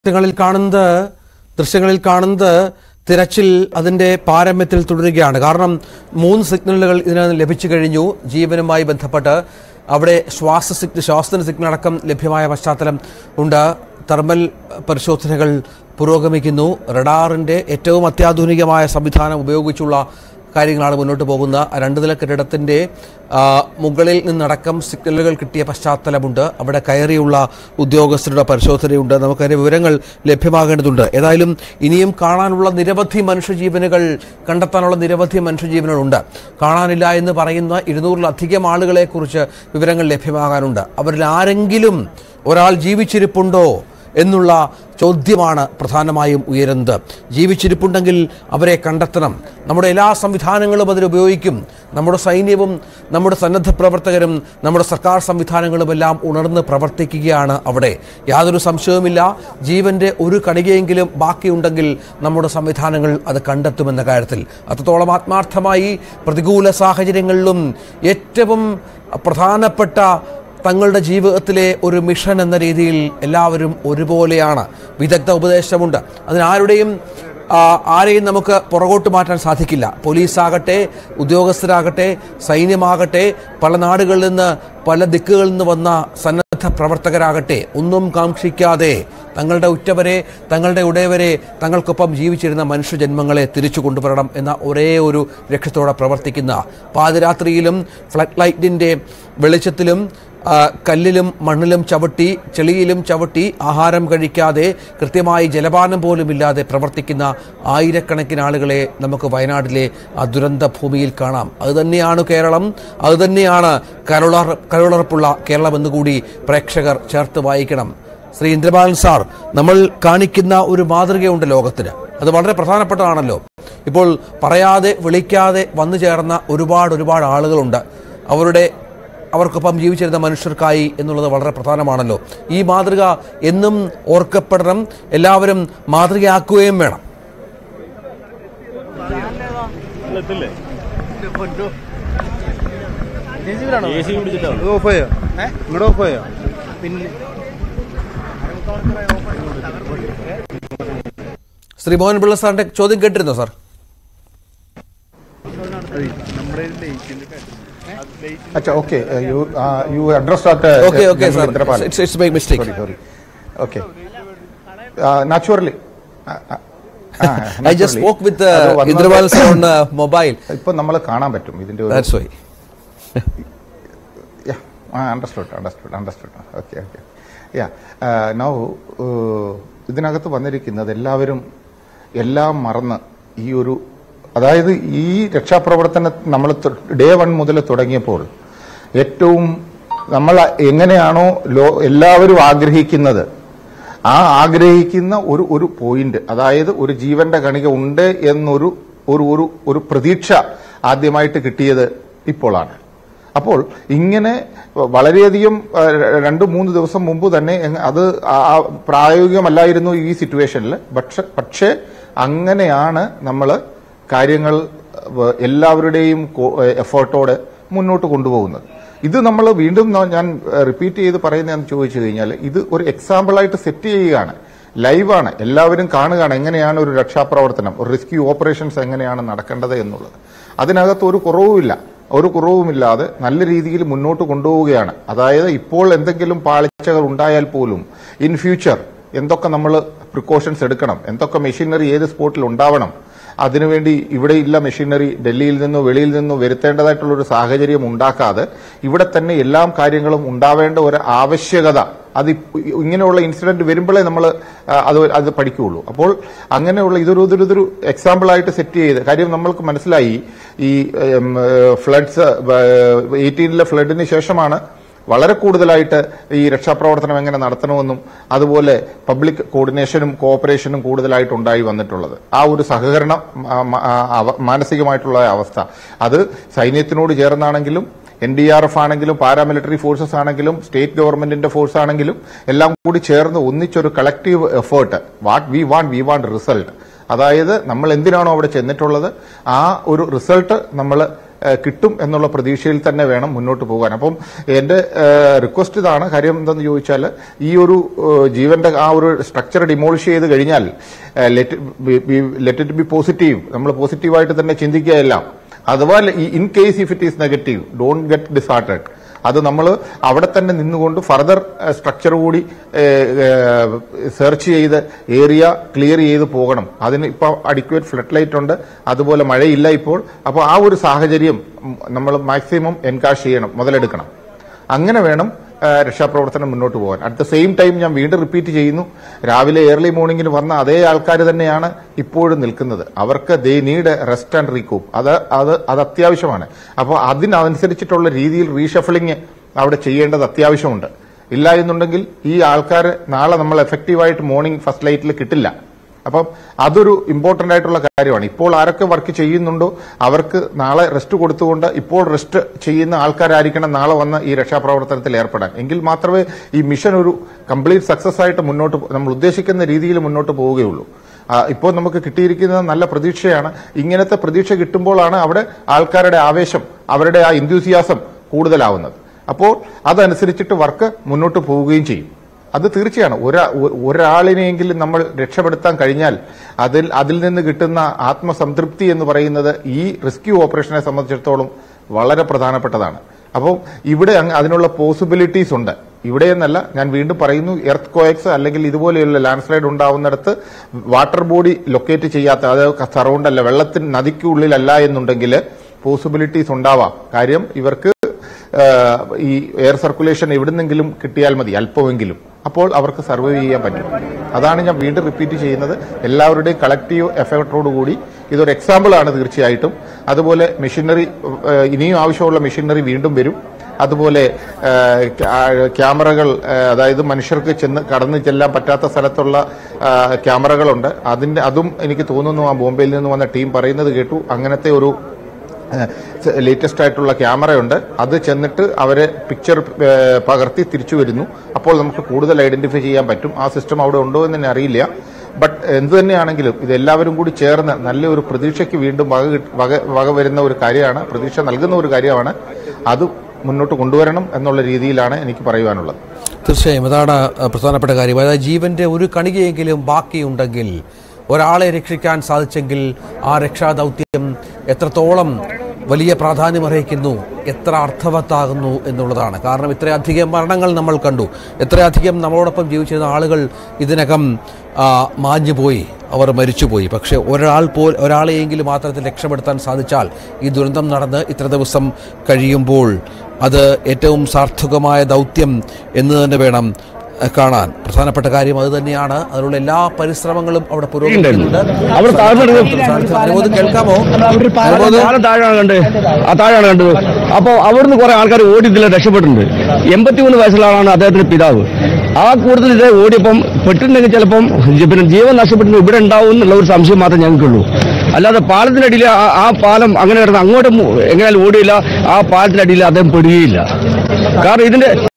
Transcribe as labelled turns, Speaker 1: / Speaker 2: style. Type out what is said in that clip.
Speaker 1: ദൃശ്യങ്ങളിൽ കാണുന്നത് ദൃശ്യങ്ങളിൽ കാണുന്നത് തിരച്ചിൽ അതിന്റെ പാരമ്യത്തിൽ തുടരുകയാണ് കാരണം മൂന്ന് സിഗ്നലുകൾ ഇതിനകം ലഭിച്ചു കഴിഞ്ഞു ജീവനുമായി ബന്ധപ്പെട്ട് അവിടെ ശ്വാസ സിഗ്നൽ ശ്വാസത്തിന് സിഗ്നൽ അടക്കം ലഭ്യമായ പശ്ചാത്തലം ഉണ്ട് തെർമൽ പരിശോധനകൾ പുരോഗമിക്കുന്നു റഡാറിന്റെ ഏറ്റവും അത്യാധുനികമായ സംവിധാനം ഉപയോഗിച്ചുള്ള കാര്യങ്ങളാണ് മുന്നോട്ട് പോകുന്ന രണ്ട് നില കെട്ടിടത്തിന്റെ ആ, മുകളിൽ നിന്നടക്കം സിഗ്നലുകൾ കിട്ടിയ പശ്ചാത്തലമുണ്ട് അവിടെ കയറിയുള്ള ഉദ്യോഗസ്ഥരുടെ പരിശോധനയുണ്ട് നമുക്കതിന്റെ വിവരങ്ങൾ ലഭ്യമാകേണ്ടതുണ്ട് ഏതായാലും ഇനിയും കാണാനുള്ള നിരവധി മനുഷ്യജീവനുകൾ കണ്ടെത്താനുള്ള നിരവധി മനുഷ്യജീവനുകളുണ്ട് കാണാനില്ല എന്ന് പറയുന്ന ഇരുന്നൂറിലധികം ആളുകളെക്കുറിച്ച് വിവരങ്ങൾ ലഭ്യമാകാനുണ്ട് അവരിൽ ആരെങ്കിലും ഒരാൾ ജീവിച്ചിരിപ്പുണ്ടോ എന്നുള്ള ചോദ്യമാണ് പ്രധാനമായും ഉയരുന്നത് ജീവിച്ചിരിപ്പുണ്ടെങ്കിൽ അവരെ കണ്ടെത്തണം നമ്മുടെ എല്ലാ സംവിധാനങ്ങളും അതിലുപയോഗിക്കും നമ്മുടെ സൈന്യവും നമ്മുടെ സന്നദ്ധ പ്രവർത്തകരും നമ്മുടെ സർക്കാർ സംവിധാനങ്ങളും എല്ലാം ഉണർന്ന് പ്രവർത്തിക്കുകയാണ് അവിടെ യാതൊരു സംശയവുമില്ല ജീവന്റെ ഒരു കണികയെങ്കിലും ബാക്കിയുണ്ടെങ്കിൽ നമ്മുടെ സംവിധാനങ്ങൾ അത് കണ്ടെത്തുമെന്ന കാര്യത്തിൽ അത്രത്തോളം ആത്മാർത്ഥമായി പ്രതികൂല സാഹചര്യങ്ങളിലും ഏറ്റവും പ്രധാനപ്പെട്ട തങ്ങളുടെ ജീവിതത്തിലെ ഒരു മിഷൻ എന്ന രീതിയിൽ എല്ലാവരും ഒരുപോലെയാണ് വിദഗ്ധ ഉപദേശമുണ്ട് അതിനാരുടെയും ആ, ആരെയും നമുക്ക് പുറകോട്ട് മാറ്റാൻ സാധിക്കില്ല പോലീസാകട്ടെ ഉദ്യോഗസ്ഥരാകട്ടെ സൈന്യമാകട്ടെ പല നാടുകളിൽ നിന്ന് പല ദിക്കുകളിൽ നിന്ന് വന്ന സന്നദ്ധ പ്രവർത്തകരാകട്ടെ ഒന്നും കാക്ഷിക്കാതെ തങ്ങളുടെ ഉറ്റവരെ തങ്ങളുടെ ഉടയവരെ തങ്ങൾക്കൊപ്പം ജീവിച്ചിരുന്ന മനുഷ്യജന്മങ്ങളെ തിരിച്ചു കൊണ്ടുവരണം എന്ന ഒരേ ഒരു ലക്ഷ്യത്തോടെ പ്രവർത്തിക്കുന്ന പാതിരാത്രിയിലും ഫ്ലഡ് ലൈറ്റിൻ്റെ വെളിച്ചത്തിലും ആ, കല്ലിലും മണ്ണിലും ചവിട്ടി ചെളിയിലും ചവിട്ടി ആഹാരം കഴിക്കാതെ കൃത്യമായി ജലപാനം പോലും ഇല്ലാതെ പ്രവർത്തിക്കുന്ന ആയിരക്കണക്കിന് ആളുകളെ നമുക്ക് വയനാട്ടിലെ ആ ദുരന്ത ഭൂമിയിൽ കാണാം അതുതന്നെയാണ് കേരളം അതുതന്നെയാണ് കരുളർ കരുളർപ്പുള്ള കേരളം എന്നുകൂടി പ്രേക്ഷകർ ചേർത്ത് വായിക്കണം ശ്രീ ഇന്ദ്രബാലൻ സാർ നമ്മൾ കാണിക്കുന്ന ഒരു മാതൃകയുണ്ട് ലോകത്തിന് അത് വളരെ പ്രധാനപ്പെട്ടതാണല്ലോ ഇപ്പോൾ പറയാതെ വിളിക്കാതെ വന്നു ചേർന്ന ഒരുപാട് ഒരുപാട് ആളുകളുണ്ട് അവരുടെ അവർക്കൊപ്പം ജീവിച്ചിരുന്ന മനുഷ്യർക്കായി എന്നുള്ളത് വളരെ പ്രധാനമാണല്ലോ ഈ മാതൃക എന്നും ഓർക്കപ്പെടണം എല്ലാവരും മാതൃകയാക്കുകയും വേണം
Speaker 2: എത്തില്ലേ
Speaker 3: എ സി പിടിച്ചിട്ടാണ്
Speaker 2: ഇത് ഓഫ് ചെയ്യോ ഇങ്ങോട്ട് ഓഫ് ചെയ്യോ
Speaker 1: ശ്രീ മോഹൻ പിള്ള സാറിന്റെ ചോദ്യം കേട്ടിരുന്നോ സാർ
Speaker 2: നമ്മുടെ ലൈറ്റിന്റെ കാര്യം
Speaker 4: अच्छा okay you you addressed that uh,
Speaker 1: okay okay sir
Speaker 4: Indrapal.
Speaker 1: It's it's my mistake
Speaker 4: sorry sorry okay uh, naturally uh, uh, ah,
Speaker 1: I just
Speaker 4: naturally.
Speaker 1: Spoke with
Speaker 4: അത് വന്നത്
Speaker 1: ഇന്ദ്രബാലൻ സാർ ഓൺ മൊബൈൽ
Speaker 4: ഇപ്പൊ നമ്മൾ കാണാൻ പറ്റും ഇതിന്റെ ഒരു
Speaker 1: that's why
Speaker 4: understood understood understood okay okay yeah now ഇതിനകത്ത് വന്നിരിക്കുന്നത് എല്ലാവരും എല്ലാം മറന്ന് ഈ ഒരു അതായത് ഈ രക്ഷാപ്രവർത്തനം നമ്മൾ ഡേ വൺ മുതൽ തുടങ്ങിയപ്പോൾ ഏറ്റവും നമ്മൾ എങ്ങനെയാണോ ലോ എല്ലാവരും ആഗ്രഹിക്കുന്നത് ആ ആഗ്രഹിക്കുന്ന ഒരു ഒരു പോയിന്റ് അതായത് ഒരു ജീവന്റെ കണിക ഉണ്ട് എന്നൊരു ഒരു ഒരു ഒരു പ്രതീക്ഷ ആദ്യമായിട്ട് കിട്ടിയത് ഇപ്പോഴാണ് അപ്പോൾ ഇങ്ങനെ വളരെയധികം ആ, രണ്ട് മൂന്ന് ദിവസം മുമ്പ് തന്നെ എങ്ങ- അത് ആ- ആ പ്രായോഗികമല്ലായിരുന്നു ഈ സിറ്റുവേഷനിൽ പക്ഷെ പക്ഷേ അങ്ങനെയാണ് നമ്മൾ കാര്യങ്ങൾ വ- എല്ലാവരുടെയും എഫേർട്ടോടെ മുന്നോട്ട് കൊണ്ടുപോകുന്നത് ഇത് നമ്മൾ വീണ്ടും ന- ഞാൻ റിപ്പീറ്റ് ചെയ്ത് പറയുന്നതെന്ന് ചോദിച്ചു കഴിഞ്ഞാൽ ഇത് ഒരു എക്സാമ്പിളായിട്ട് സെറ്റ് ചെയ്യുകയാണ് ലൈവാണ് എല്ലാവരും കാണുകയാണ് എങ്ങനെയാണ് ഒരു രക്ഷാപ്രവർത്തനം ഒരു റെസ്ക്യൂ ഓപ്പറേഷൻസ് എങ്ങനെയാണ് നടക്കേണ്ടത് എന്നുള്ളത് അതിനകത്ത് ഒരു കുറവുമില്ല ഒരു കുറവുമില്ലാതെ നല്ല രീതിയിൽ മുന്നോട്ട് കൊണ്ടുപോവുകയാണ് അതായത് ഇപ്പോൾ എന്തെങ്കിലും പാളിച്ചകൾ ഉണ്ടായാൽ പോലും ഇൻ ഫ്യൂച്ചർ എന്തൊക്കെ നമ്മൾ പ്രിക്കോഷൻസ് എടുക്കണം എന്തൊക്കെ മെഷീനറി ഏത് സ്പോട്ടിൽ ഉണ്ടാവണം അതിനുവേണ്ടി ഇവിടെ ഇല്ല മെഷീനറി ഡൽഹിയിൽ നിന്നോ വെളിയിൽ നിന്നോ വരുത്തേണ്ടതായിട്ടുള്ള ഒരു സാഹചര്യം ഉണ്ടാക്കാതെ ഇവിടെ തന്നെ എല്ലാ കാര്യങ്ങളും ഉണ്ടാവേണ്ട ഒരു ആവശ്യകത അത് ഇപ്പ- ഇങ്ങനെയുള്ള ഇൻസിഡന്റ് വരുമ്പോഴേ നമ്മൾ അത് അത് പഠിക്കുകയുള്ളൂ അപ്പോൾ അങ്ങനെയുള്ള ഇതൊരു ഇതൊരു ഇതൊരു എക്സാമ്പിൾ ആയിട്ട് സെറ്റ് ചെയ്ത് കാര്യം നമ്മൾക്ക് മനസ്സിലായി ഈ ഫ്ലഡ്സ് എയ്റ്റീനിലെ ഫ്ലഡിന് ശേഷമാണ് വളരെ കൂടുതലായിട്ട് ഈ രക്ഷാപ്രവർത്തനം എങ്ങനെ നടത്തണമെന്നും അതുപോലെ പബ്ലിക് കോർഡിനേഷനും കോഓപ്പറേഷനും കൂടുതലായിട്ട് ഉണ്ടായി വന്നിട്ടുള്ളത് ആ ഒരു സഹകരണം ആ, മ- ആ, അവ- മാനസികമായിട്ടുള്ള അവസ്ഥ അത് സൈന്യത്തിനോട് ചേർന്നാണെങ്കിലും എൻ ഡി ആർ എഫ് ആണെങ്കിലും പാരാമിലിറ്ററി ഫോഴ്സസ് ആണെങ്കിലും സ്റ്റേറ്റ് ഗവൺമെന്റിന്റെ ഫോഴ്സ് ആണെങ്കിലും എല്ലാം കൂടി ചേർന്ന് ഒന്നിച്ചൊരു collective effort what we want we want result അതായത് നമ്മൾ എന്തിനാണോ അവിടെ ചെന്നിട്ടുള്ളത് ആ ഒരു റിസൾട്ട് നമ്മൾ ഏഹ്, കിട്ടും എന്നുള്ള പ്രതീക്ഷയിൽ തന്നെ വേണം മുന്നോട്ട് പോകാൻ അപ്പം എന്റെ റിക്വസ്റ്റ് ഇതാണ് കാര്യം എന്തെന്ന് ചോദിച്ചാൽ ഈ ഒരു ഏഹ്, ജീവന്റെ ആ ഒരു സ്ട്രക്ചർ ഡിമോളിഷ് ചെയ്ത് കഴിഞ്ഞാൽ ലെറ്റ് ഇറ്റ് ബി പോസിറ്റീവ് നമ്മൾ പോസിറ്റീവായിട്ട് തന്നെ ചിന്തിക്കുക എല്ലാം അഥവാ in case if it is negative don't get disheartened അത് നമ്മൾ അവിടെ തന്നെ നിന്നുകൊണ്ട് ഫർദർ സ്ട്രക്ചർ കൂടി സെർച്ച് ചെയ്ത് ഏരിയ ക്ലിയർ ചെയ്ത് പോകണം അതിന് ഇപ്പോൾ അഡിക്വേറ്റ് ഫ്ലഡ് ലൈറ്റ് ഉണ്ട് അതുപോലെ മഴയില്ല ഇപ്പോൾ അപ്പോൾ ആ ഒരു സാഹചര്യം നമ്മൾ മാക്സിമം എൻകാഷ് ചെയ്യണം മുതലെടുക്കണം അങ്ങനെ വേണം ആ, രക്ഷാപ്രവർത്തനം മുന്നോട്ട് പോകാൻ അറ്റ് ദ സെയിം ടൈം ഞാൻ വീണ്ടും റിപ്പീറ്റ് ചെയ്യുന്നു രാവിലെ ഏർലി മോർണിംഗിന് വന്ന അതേ ആൾക്കാർ തന്നെയാണ് ഇപ്പോഴും നിൽക്കുന്നത് അവർക്ക് they need rest and recoup അത് അത് അത് അത്യാവശ്യമാണ് അപ്പോൾ അതിനനുസരിച്ചിട്ടുള്ള രീതിയിൽ റീഷഫിളിംഗ് അവിടെ ചെയ്യേണ്ടത് അത്യാവശ്യമുണ്ട് ഇല്ല എന്നുണ്ടെങ്കിൽ ഈ ആൾക്കാർ നാളെ നമ്മൾ എഫക്റ്റീവായിട്ട് മോർണിംഗ് ഫസ്റ്റ് ലൈറ്റിൽ കിട്ടില്ല അപ്പം അതൊരു ഇമ്പോർട്ടന്റ് ആയിട്ടുള്ള കാര്യമാണ് ഇപ്പോൾ ആരൊക്കെ വർക്ക് ചെയ്യുന്നുണ്ടോ അവർക്ക് നാളെ റെസ്റ്റ് കൊടുത്തുകൊണ്ട് ഇപ്പോൾ റെസ്റ്റ് ചെയ്യുന്ന ആൾക്കാരായിരിക്കണം നാളെ വന്ന് ഈ രക്ഷാപ്രവർത്തനത്തിൽ ഏർപ്പെടാൻ എങ്കിൽ മാത്രമേ ഈ മിഷൻ ഒരു കംപ്ലീറ്റ് സക്സസ് ആയിട്ട് മുന്നോട്ട് പോ- നമ്മൾ ഉദ്ദേശിക്കുന്ന രീതിയിൽ മുന്നോട്ട് പോവുകയുള്ളൂ ആ, ഇപ്പോൾ നമുക്ക് കിട്ടിയിരിക്കുന്നത് നല്ല പ്രതീക്ഷയാണ് ഇങ്ങനത്തെ പ്രതീക്ഷ കിട്ടുമ്പോഴാണ് അവിടെ ആൾക്കാരുടെ ആവേശം അവരുടെ ആ ഇൻഡ്യൂസിയാസം കൂടുതലാവുന്നത് അപ്പോൾ അതനുസരിച്ചിട്ട് വർക്ക് മുന്നോട്ട് പോവുകയും ചെയ്യും അത് തീർച്ചയാണ് ഒരാ ഒ- ഒരാളിനെയെങ്കിലും നമ്മൾ രക്ഷപ്പെടുത്താൻ കഴിഞ്ഞാൽ അതിൽ അതിൽ നിന്ന് കിട്ടുന്ന ആത്മസംതൃപ്തി എന്ന് പറയുന്നത് ഈ റെസ്ക്യൂ ഓപ്പറേഷനെ സംബന്ധിച്ചിടത്തോളം വളരെ പ്രധാനപ്പെട്ടതാണ് അപ്പോൾ ഇവിടെ അങ്ങ് അതിനുള്ള പോസിബിലിറ്റീസ് ഉണ്ട് ഇവിടെ എന്നല്ല ഞാൻ വീണ്ടും പറയുന്നു എർത്ത് കോയക്സ് അല്ലെങ്കിൽ ഇതുപോലെയുള്ള ലാൻഡ് സ്ലൈഡ് ഉണ്ടാവുന്നിടത്ത് വാട്ടർ ബോഡി ലൊക്കേറ്റ് ചെയ്യാത്ത അതായത് സറൗണ്ട് അല്ല വെള്ളത്തിന് നദിക്കുള്ളിലല്ല എന്നുണ്ടെങ്കിൽ പോസിബിലിറ്റീസ് ഉണ്ടാവാം കാര്യം ഇവർക്ക് ഏഹ്, ഈ എയർ സർക്കുലേഷൻ എവിടുന്നെങ്കിലും കിട്ടിയാൽ മതി അല്പമെങ്കിലും അപ്പോൾ അവർക്ക് സർവൈവ് ചെയ്യാൻ പറ്റും അതാണ് ഞാൻ വീണ്ടും റിപ്പീറ്റ് ചെയ്യുന്നത് എല്ലാവരുടെയും കളക്റ്റീവ് എഫേർട്ടോടുകൂടി ഇതൊരു എക്സാമ്പിൾ ആണ് തീർച്ചയായിട്ടും അതുപോലെ മെഷീനറി ഏഹ്, ഇനിയും ആവശ്യമുള്ള മെഷീനറി വീണ്ടും വരും അതുപോലെ ഏഹ്, ക്യാ- ക്യാമറകൾ ഏഹ്, അതായത് മനുഷ്യർക്ക് ചെന്ന് കടന്നു ചെല്ലാൻ പറ്റാത്ത സ്ഥലത്തുള്ള ഏഹ്, ക്യാമറകളുണ്ട് അതിന്റെ അതും എനിക്ക് തോന്നുന്നു ആ ബോംബെയിൽ നിന്ന് വന്ന ടീം പറയുന്നത് കേട്ടു അങ്ങനത്തെ ഒരു ലേറ്റസ്റ്റ് ആയിട്ടുള്ള ക്യാമറയുണ്ട് അത് ചെന്നിട്ട് അവരെ പിക്ചർ ഏഹ്, പകർത്തി തിരിച്ചു വരുന്നു അപ്പോൾ നമുക്ക് കൂടുതൽ ഐഡന്റിഫൈ ചെയ്യാൻ പറ്റും ആ സിസ്റ്റം അവിടെ ഉണ്ടോ എന്ന് തന്നെ അറിയില്ല ബട്ട് എന്ത് തന്നെയാണെങ്കിലും ഇത് എല്ലാവരും കൂടി ചേർന്ന് നല്ലൊരു പ്രതീക്ഷയ്ക്ക് വീണ്ടും വക കിട്ട- വക വക വരുന്ന ഒരു കാര്യമാണ് പ്രതീക്ഷ നൽകുന്ന ഒരു കാര്യമാണ് അത് മുന്നോട്ട് കൊണ്ടുവരണം എന്നുള്ള രീതിയിലാണ് എനിക്ക് പറയുവാനുള്ളത്
Speaker 1: തീർച്ചയായും അതാണ് അഹ്, പ്രധാനപ്പെട്ട കാര്യം അതായത് ജീവന്റെ ഒരു കണികയെങ്കിലും ബാക്കിയുണ്ടെങ്കിൽ ഒരാളെ രക്ഷിക്കാൻ സാധിച്ചെങ്കിൽ ആ രക്ഷാദൗത്യം എത്രത്തോളം വലിയ പ്രാധാന്യം അർഹിക്കുന്നു എത്ര അർത്ഥവത്താകുന്നു എന്നുള്ളതാണ് കാരണം ഇത്രയധികം മരണങ്ങൾ നമ്മൾ കണ്ടു എത്രയധികം നമ്മളോടൊപ്പം ജീവിച്ചിരുന്ന ആളുകൾ ഇതിനകം ആ, മാഞ്ഞുപോയി അവർ മരിച്ചുപോയി പക്ഷേ ഒരാൾ പോ ഒരാളെയെങ്കിലും മാത്രത്തിൽ രക്ഷപ്പെടുത്താൻ സാധിച്ചാൽ ഈ ദുരന്തം നടന്ന് ഇത്ര ദിവസം കഴിയുമ്പോൾ അത് ഏറ്റവും സാർത്ഥകമായ ദൗത്യം എന്ന് തന്നെ വേണം അഹ്, കാണാൻ പ്രധാനപ്പെട്ട കാര്യം അത് തന്നെയാണ് അതിനുള്ള എല്ലാ പരിശ്രമങ്ങളും അവിടെ പുരോഗമിക്കുന്നുണ്ട്
Speaker 3: അവിടെ താഴ്ന്നെടുക്കും.
Speaker 1: അനുമോദ് കേൾക്കാമോ അനുമോദ്
Speaker 3: പാലം താഴെയാണ് കണ്ട് ആ താഴെയാണ് കണ്ടത് അപ്പോൾ അവിടുന്ന് കുറെ ആൾക്കാർ ഓടി ഇതിൽ രക്ഷപ്പെട്ടിട്ടുണ്ട് എൺപത്തിമൂന്ന് വയസ്സുള്ള ആളാണ് അദ്ദേഹത്തിന്റെ പിതാവ് ആ കൂടുതൽ ഇത് ഓടിയപ്പം പെട്ടിട്ടുണ്ടെങ്കിൽ ചിലപ്പം ജി- പിന്നെ ജീവൻ നഷ്ടപ്പെട്ടു ഇവിടെ ഉണ്ടാവും എന്നുള്ള ഒരു സംശയം മാത്രമേ ഞങ്ങൾക്കുള്ളൂ അല്ലാതെ പാലത്തിനടിയിൽ ആ- ആ പാലം അങ്ങനെ കിടന്ന് അങ്ങോട്ട് മു- എങ്ങനെയാലും ഓടിയില്ല ആ പാലത്തിനടിയിൽ അദ്ദേഹം പെടുകയില്ല കാരണം ഇതിന്റെ